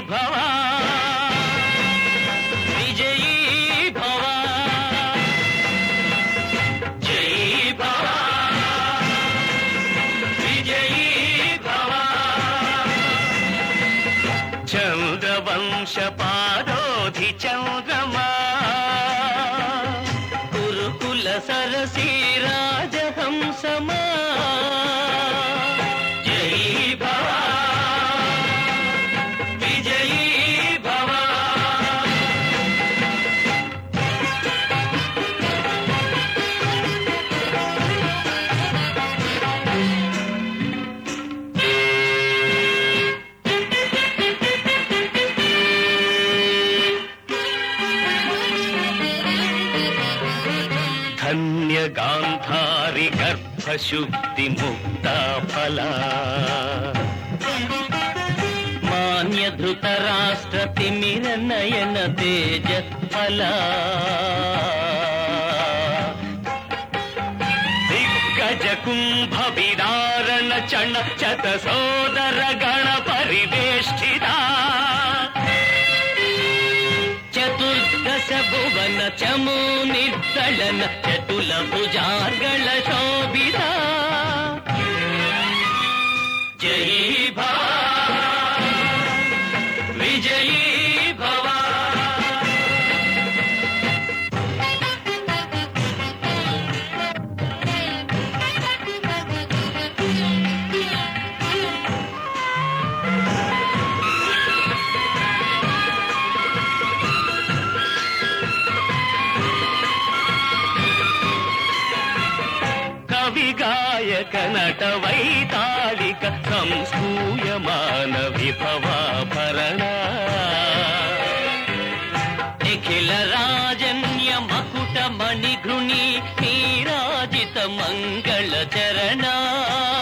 భవ విజయీ భవ జై భవ విజయీ భవ చంద్రవంశ పాదోధి చంద్రమా కురుకుల సరసీ రాజహంసమా జై భవ విజయీ భవ ధన్య గాంధారి గర్భశుద్ధి ముక్త ఫల మాన్య ధృత రాష్ట్ర తిమిర నయన తేజ ఫల దిగ్గజ కుంభ విదారణ చణ చత సోదర గణ పరివేష్టిత ಚತುರ್ದಶ ಭುವನ ಚಮು ನಿರ್ದಳನ ಚತುಲ ಭುಜಾರ್ಗಳ ಶೋಭಿತ ಜೈ ಭವ ವಿಜಯೀ ಭವ కవి గాయక నట వైతాళిక సంస్కూయమాన విభవాభరణ నిఖిల రాజన్య మకుట మణిఘృణి నీరాజిత మంగళ చరణ